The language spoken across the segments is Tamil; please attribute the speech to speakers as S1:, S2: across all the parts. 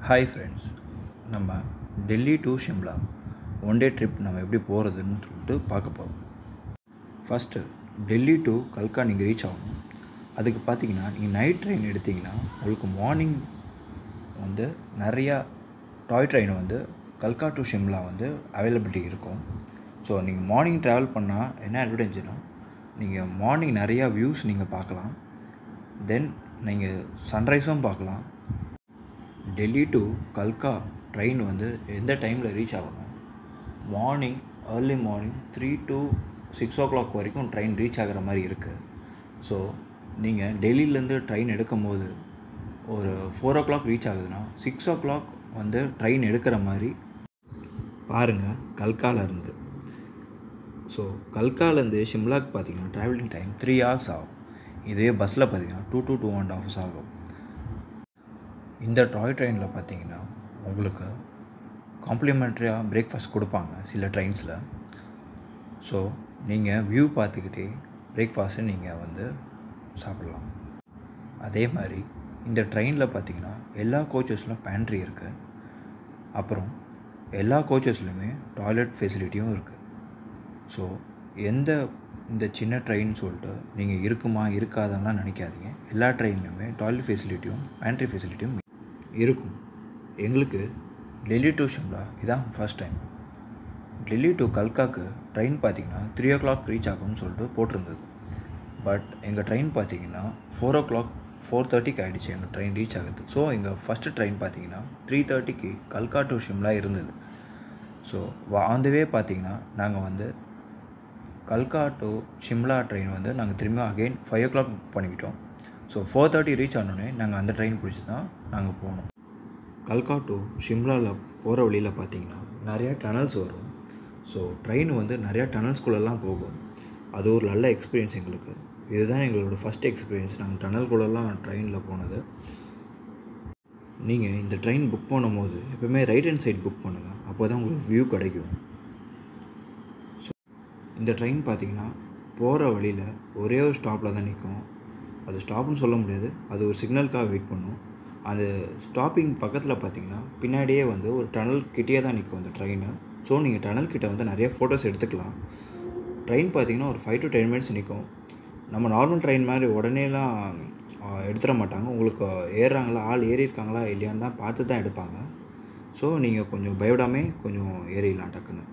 S1: ஹாய் ஃப்ரெண்ட்ஸ் நம்ம Delhi to Shimla one day trip நம்ம எப்படி போகிறதுன்னு சொல்லிட்டு பார்க்க போகிறோம் ஃபஸ்ட்டு டெல்லி டு கல்கா நீங்கள் ரீச் ஆகணும் அதுக்கு பார்த்தீங்கன்னா நீங்கள் நைட் ட்ரெயின் எடுத்தீங்கன்னா உங்களுக்கு மார்னிங் வந்து நிறையா டாய் ட்ரெயின் வந்து கல்கா டு ஷிம்லா வந்து அவைலபிலிட்டி இருக்கும் ஸோ நீங்கள் மார்னிங் ட்ராவல் பண்ணால் என்ன அட்வான்டேஜ்னா நீங்கள் மார்னிங் நிறையா வியூஸ் நீங்கள் பார்க்கலாம் தென் நீங்கள் சன்ரைஸும் பார்க்கலாம் டெல்லி டு கல்கா ட்ரெயின் வந்து எந்த டைமில் ரீச் ஆகணும் morning early morning three to six o'clock வரைக்கும் ட்ரெயின் ரீச் ஆகிற மாதிரி இருக்குது ஸோ நீங்கள் டெல்லியிலேருந்து ட்ரெயின் எடுக்கும் போது ஒரு ஃபோர் ஓ கிளாக் ரீச் ஆகுதுன்னா சிக்ஸ் ஓ கிளாக் வந்து ட்ரெயின் எடுக்கிற மாதிரி பாருங்கள் கல்காலேருந்து ஸோ கல்காலேருந்து ஷிம்லாக்கு பார்த்தீங்கன்னா ட்ராவலிங் டைம் த்ரீ ஹவர்ஸ் ஆகும் இதே பஸ்ஸில் பார்த்தீங்கன்னா two to two and hours ஆகும் இந்த டாய் ட்ரெயினில் பார்த்தீங்கன்னா உங்களுக்கு காம்ப்ளிமெண்ட்ரியாக பிரேக்ஃபாஸ்ட் கொடுப்பாங்க சில ட்ரெயின்ஸில் ஸோ நீங்கள் வியூ பார்த்துக்கிட்டே பிரேக்ஃபாஸ்ட்டு நீங்கள் வந்து சாப்பிட்லாம் அதே மாதிரி இந்த ட்ரெயினில் பார்த்தீங்கன்னா எல்லா கோச்சஸ்லையும் பேண்ட்ரி இருக்குது அப்புறம் எல்லா கோச்சஸ்லையுமே டாய்லெட் ஃபெசிலிட்டியும் இருக்குது ஸோ எந்த இந்த சின்ன ட்ரெயின் சொல்லிட்டு நீங்கள் இருக்குமா இருக்காதெல்லாம் நினைக்காதீங்க எல்லா ட்ரெயின்லையுமே டாய்லெட் ஃபெசிலிட்டியும் பேண்ட்ரி ஃபெசிலிட்டியும் இருக்கும் எங்களுக்கு டெல்லி டு ஷிம்லா இதான் ஃபஸ்ட் டைம் டெல்லி டு கல்காக்கு ட்ரெயின் பார்த்தீங்கன்னா த்ரீ ஓ கிளாக் ரீச் ஆகும்னு சொல்லிட்டு போட்டிருந்தது பட் எங்கள் ட்ரெயின் பார்த்தீங்கன்னா ஃபோர் ஓ கிளாக் ஃபோர் தேர்ட்டிக்கு ஆகிடுச்சு எங்கள் ட்ரெயின் ரீச் ஆகுது ஸோ எங்கள் ஃபஸ்ட்டு ட்ரெயின் பார்த்தீங்கன்னா த்ரீ தேர்ட்டிக்கு கல்கா டு ஷிம்லா இருந்தது ஸோ ஆந்தவே பார்த்தீங்கன்னா நாங்கள் வந்து கல்கா டு ஷிம்லா ட்ரெயின் வந்து நாங்கள் திரும்ப again five o'clock book பண்ணிக்கிட்டோம் ஸோ ஃபோர் தேர்ட்டி ரீச் ஆனோடனே நாங்கள் அந்த ட்ரெயின் பிடிச்சி தான் நாங்கள் போனோம் கல்கா டு ஷிம்லாவில் போகிற வழியில் பார்த்தீங்கன்னா நிறையா டனல்ஸ் வரும் ஸோ ட்ரெயின் வந்து நிறையா டனல்ஸ்குள்ளெல்லாம் போகும் அது ஒரு நல்ல எக்ஸ்பீரியன்ஸ் எங்களுக்கு இதுதான் எங்களோட ஃபஸ்ட் எக்ஸ்பீரியன்ஸ் நாங்கள் டனல்குள்ளெல்லாம் ட்ரெயினில் போனது நீங்கள் இந்த ட்ரெயின் புக் பண்ணும்போது எப்போவுமே ரைட் ஹேண்ட் சைட் புக் பண்ணுங்கள் அப்போ தான் உங்களுக்கு வியூ கிடைக்கும் ஸோ இந்த ட்ரெயின் பார்த்தீங்கன்னா போகிற வழியில் ஒரே ஒரு ஸ்டாப்பில் தான் நிற்கும் அது ஸ்டாப்னு சொல்ல முடியாது அது ஒரு சிக்னலுக்காக வெயிட் பண்ணும் அந்த ஸ்டாப்பிங் பக்கத்தில் பார்த்தீங்கன்னா பின்னாடியே வந்து ஒரு டனல் கிட்டே தான் நிற்கும் அந்த ட்ரெயின் ஸோ நீங்கள் டனல் கிட்ட வந்து நிறைய ஃபோட்டோஸ் எடுத்துக்கலாம் ட்ரெயின் பார்த்தீங்கன்னா ஒரு ஃபைவ் டு டென் மினிட்ஸ் நிற்கும் நம்ம நார்மல் ட்ரெயின் மாதிரி உடனேலாம் எடுத்துட மாட்டாங்க உங்களுக்கு ஏறுறாங்களா ஆள் ஏறி இருக்காங்களா இல்லையான்னு தான் பார்த்து தான் எடுப்பாங்க ஸோ நீங்கள் கொஞ்சம் பயப்படாமே கொஞ்சம் ஏறிடலாம் டக்குன்னு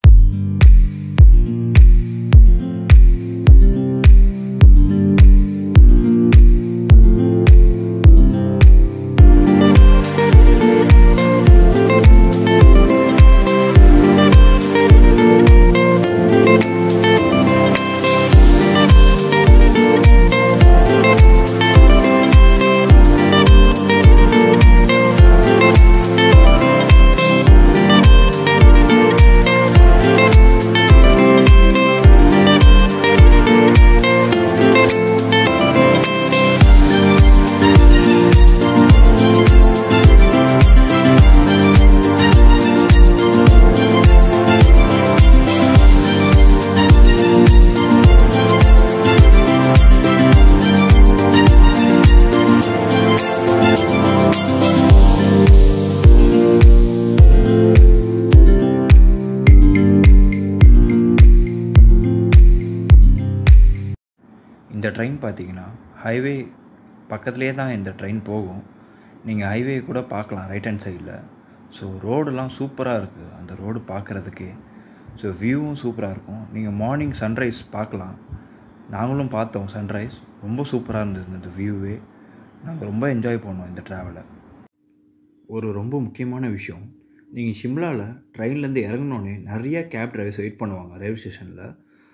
S1: இந்த ட்ரெயின் பார்த்தீங்கன்னா ஹைவே பக்கத்துலேயே தான் இந்த ட்ரெயின் போகும் நீங்கள் ஹைவே கூட பார்க்கலாம் ரைட் ஹேண்ட் சைடில் ஸோ ரோடெலாம் சூப்பராக இருக்குது அந்த ரோடு பார்க்குறதுக்கே ஸோ வியூவும் சூப்பராக இருக்கும் நீங்கள் மார்னிங் சன்ரைஸ் பார்க்கலாம் நாங்களும் பார்த்தோம் சன்ரைஸ் ரொம்ப சூப்பராக இருந்தது இந்த வியூவே நாங்கள் ரொம்ப என்ஜாய் பண்ணோம் இந்த ட்ராவலை ஒரு ரொம்ப முக்கியமான விஷயம் நீங்கள் ஷிம்லாவில் ட்ரெயின்லேருந்து இறங்கினோடனே நிறைய கேப் டிரைவர்ஸ் வெயிட் பண்ணுவாங்க ரயில்வே ஸ்டேஷனில்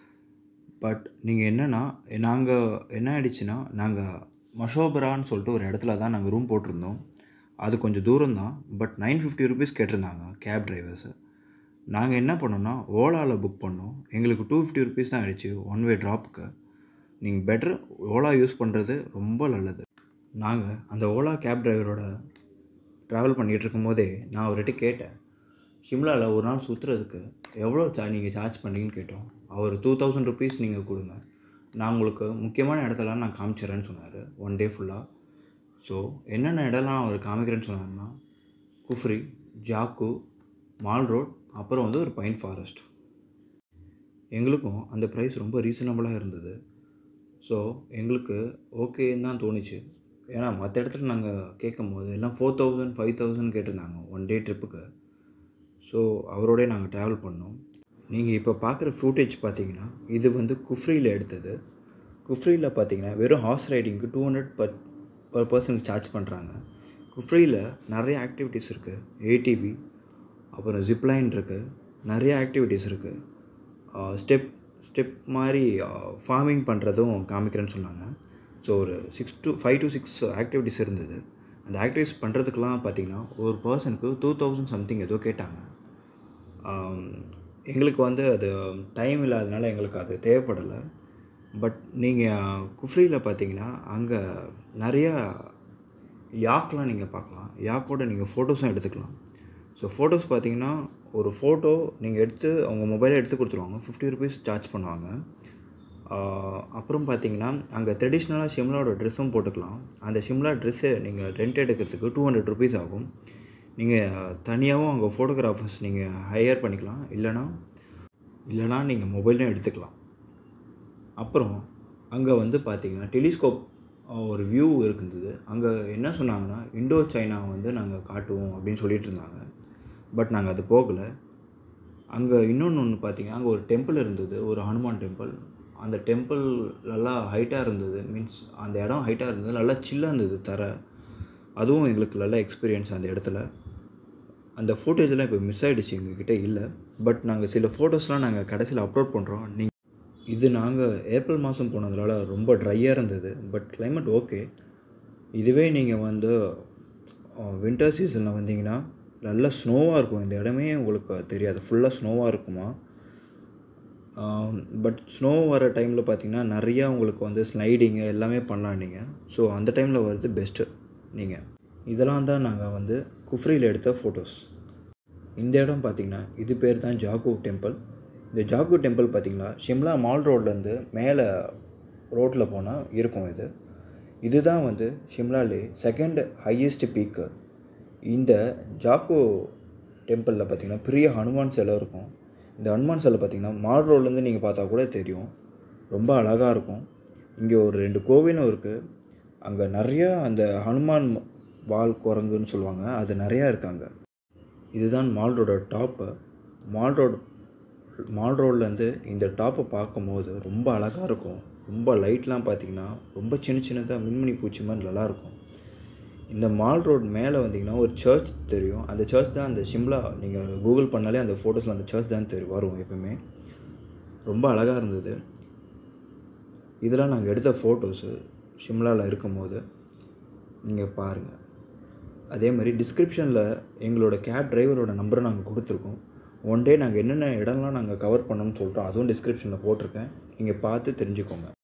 S1: பட் நீங்கள் என்னென்னா நாங்கள் என்ன ஆயிடுச்சுன்னா நாங்கள் மஷோபரான்னு சொல்லிட்டு ஒரு இடத்துல தான் நாங்கள் ரூம் போட்டிருந்தோம் அது கொஞ்சம் தூரம் தான் பட் நைன் ஃபிஃப்டி ருபீஸ் கேட்டிருந்தாங்க கேப் டிரைவர்ஸு நாங்கள் என்ன பண்ணோம்னா ஓலாவில் புக் பண்ணோம் எங்களுக்கு டூ ஃபிஃப்டி ருபீஸ் தான் ஆயிடுச்சு ஒன் வே ட்ராப்புக்கு நீங்கள் பெட்டர் ஓலா யூஸ் பண்ணுறது ரொம்ப நல்லது நாங்கள் அந்த ஓலா கேப் டிரைவரோட ட்ராவல் பண்ணிகிட்டு இருக்கும்போதே நான் அவர்கிட்ட கேட்டேன் ஷிம்லாவில் ஒரு நாள் சுற்றுறதுக்கு எவ்வளோ சா நீங்கள் சார்ஜ் பண்ணுறீங்கன்னு கேட்டோம் அவர் டூ தௌசண்ட் ருபீஸ் நீங்கள் கொடுங்க நான் உங்களுக்கு முக்கியமான இடத்தெல்லாம் நான் காமிச்சிடுறேன்னு சொன்னார் ஒன் டே ஃபுல்லாக ஸோ என்னென்ன இடம்லாம் அவர் காமிக்கிறேன்னு சொன்னார்னா குஃப்ரி ஜாக்கு மால் ரோட் அப்புறம் வந்து ஒரு பைன் ஃபாரஸ்ட் எங்களுக்கும் அந்த ப்ரைஸ் ரொம்ப ரீசனபிளாக இருந்தது ஸோ எங்களுக்கு ஓகேன்னு தான் தோணுச்சு ஏன்னா மற்ற இடத்துல நாங்கள் கேட்கும் போது எல்லாம் ஃபோர் தௌசண்ட் ஃபைவ் தௌசண்ட் கேட்டிருந்தாங்க ஒன் டே ட்ரிப்புக்கு ஸோ அவரோடய நாங்கள் ட்ராவல் பண்ணோம் நீங்கள் இப்போ பார்க்குற ஃபுட்டேஜ் பார்த்தீங்கன்னா இது வந்து குஃப்ரியில் எடுத்தது குஃப்ரியில் பார்த்தீங்கன்னா வெறும் ஹார்ஸ் ரைடிங்க்கு டூ ஹண்ட்ரட் பர் பர் பர்சனுக்கு சார்ஜ் பண்ணுறாங்க குஃப்ரியில் நிறைய ஆக்டிவிட்டீஸ் இருக்குது ஏடிவி அப்புறம் ஜிப்லைன் இருக்குது நிறைய ஆக்டிவிட்டீஸ் இருக்குது ஸ்டெப் ஸ்டெப் மாதிரி ஃபார்மிங் பண்ணுறதும் காமிக்கிறேன்னு சொன்னாங்க ஸோ ஒரு six to five to six activities இருந்தது அந்த ஆக்டிவிட்டீஸ் பண்ணுறதுக்கெலாம் பார்த்தீங்கன்னா ஒரு பர்சனுக்கு டூ தௌசண்ட் சம்திங் ஏதோ கேட்டாங்க எங்களுக்கு வந்து அது டைம் இல்லாதனால எங்களுக்கு அது தேவைப்படலை பட் நீங்கள் குஃப்ரியில் பார்த்தீங்கன்னா அங்கே நிறையா யாக்லாம் நீங்கள் பார்க்கலாம் யாக்கோட நீங்கள் ஃபோட்டோஸும் எடுத்துக்கலாம் ஸோ ஃபோட்டோஸ் பார்த்தீங்கன்னா ஒரு ஃபோட்டோ நீங்கள் எடுத்து அவங்க மொபைலில் எடுத்து கொடுத்துருவாங்க ஃபிஃப்டி ருபீஸ் சார்ஜ் பண்ணுவாங்க அப்புறம் பார்த்தீங்கன்னா அங்கே ட்ரெடிஷ்னலாக ஷிம்லாவோட ட்ரெஸ்ஸும் போட்டுக்கலாம் அந்த ஷிம்லா ட்ரெஸ்ஸை நீங்கள் ரெண்ட் எடுக்கிறதுக்கு டூ ஹண்ட்ரட் ருபீஸ் ஆகும் நீங்கள் தனியாகவும் அங்கே ஃபோட்டோகிராஃபர்ஸ் நீங்கள் ஹையர் பண்ணிக்கலாம் இல்லைனா இல்லைனா நீங்கள் மொபைலும் எடுத்துக்கலாம் அப்புறம் அங்கே வந்து பார்த்தீங்கன்னா டெலிஸ்கோப் ஒரு வியூ இருந்தது அங்கே என்ன சொன்னாங்கன்னா இண்டோ சைனா வந்து நாங்கள் காட்டுவோம் அப்படின்னு சொல்லிட்டு இருந்தாங்க பட் நாங்கள் அது போகலை அங்கே இன்னொன்று ஒன்று பார்த்தீங்கன்னா அங்கே ஒரு டெம்பிள் இருந்தது ஒரு ஹனுமான் டெம்பிள் அந்த டெம்பிள் நல்லா ஹைட்டாக இருந்தது மீன்ஸ் அந்த இடம் ஹைட்டாக இருந்தது நல்லா சில்லாக இருந்தது தர அதுவும் எங்களுக்கு நல்ல எக்ஸ்பீரியன்ஸ் அந்த இடத்துல அந்த ஃபோட்டோஸ்லாம் இப்போ மிஸ் ஆகிடுச்சு எங்ககிட்ட இல்லை பட் நாங்கள் சில ஃபோட்டோஸ்லாம் நாங்கள் கடைசியில் அப்லோட் பண்ணுறோம் நீங்கள் இது நாங்கள் ஏப்ரல் மாதம் போனதுனால ரொம்ப ட்ரையாக இருந்தது பட் கிளைமேட் ஓகே இதுவே நீங்கள் வந்து வின்டர் சீசனில் வந்தீங்கன்னா நல்லா ஸ்னோவாக இருக்கும் இந்த இடமே உங்களுக்கு தெரியாது ஃபுல்லாக ஸ்னோவாக இருக்குமா பட் ஸ்னோ வர டைமில் பார்த்தீங்கன்னா நிறையா உங்களுக்கு வந்து ஸ்லைடிங்கு எல்லாமே பண்ணலாம் நீங்கள் ஸோ அந்த டைமில் வருது பெஸ்ட்டு நீங்கள் இதெல்லாம் தான் நாங்கள் வந்து குஃப்ரியில் எடுத்த ஃபோட்டோஸ் இந்த இடம் பார்த்திங்கன்னா இது பேர் தான் ஜாகு டெம்பிள் இந்த ஜாகு டெம்பிள் பார்த்திங்களா ஷிம்லா மால் ரோட்லேருந்து மேலே ரோட்டில் போனால் இருக்கும் இது இதுதான் வந்து ஷிம்லாலே செகண்ட் ஹையஸ்ட் பீக்கு இந்த ஜாக்கு டெம்பிளில் பார்த்திங்கன்னா பெரிய ஹனுமான் சிலை இருக்கும் இந்த ஹனுமான் சிலை பார்த்திங்கன்னா மால் ரோட்லேருந்து நீங்கள் பார்த்தா கூட தெரியும் ரொம்ப அழகாக இருக்கும் இங்கே ஒரு ரெண்டு கோவிலும் இருக்குது அங்கே நிறையா அந்த ஹனுமான் வால் குரங்குன்னு சொல்லுவாங்க அது நிறையா இருக்காங்க இதுதான் மால் ரோட டாப்பு மால் ரோடு மால் ரோட்லேருந்து இந்த டாப்பை பார்க்கும்போது ரொம்ப அழகாக இருக்கும் ரொம்ப லைட்லாம் பார்த்திங்கன்னா ரொம்ப சின்ன சின்னதாக மின்மினி பூச்சி மாதிரி நல்லாயிருக்கும் இந்த மால் ரோட் மேலே வந்தீங்கன்னா ஒரு சர்ச் தெரியும் அந்த சர்ச் தான் அந்த ஷிம்லா நீங்கள் கூகுள் பண்ணாலே அந்த ஃபோட்டோஸில் அந்த சர்ச் தான் தெரியும் வரும் எப்பவுமே ரொம்ப அழகாக இருந்தது இதெல்லாம் நாங்கள் எடுத்த ஃபோட்டோஸு ஷிம்லாவில் இருக்கும்போது நீங்கள் பாருங்கள் அதே மாதிரி டிஸ்கிரிப்ஷனில் எங்களோட கேப் டிரைவரோட நம்பரை நாங்கள் கொடுத்துருக்கோம் ஒன் டே நாங்கள் என்னென்ன இடம்லாம் நாங்கள் கவர் பண்ணோம்னு சொல்கிறோம் அதுவும் டிஸ்கிரிப்ஷனில் போட்டிருக்கேன் நீங்கள் பார்த்து தெரிஞ்சுக்கோங்க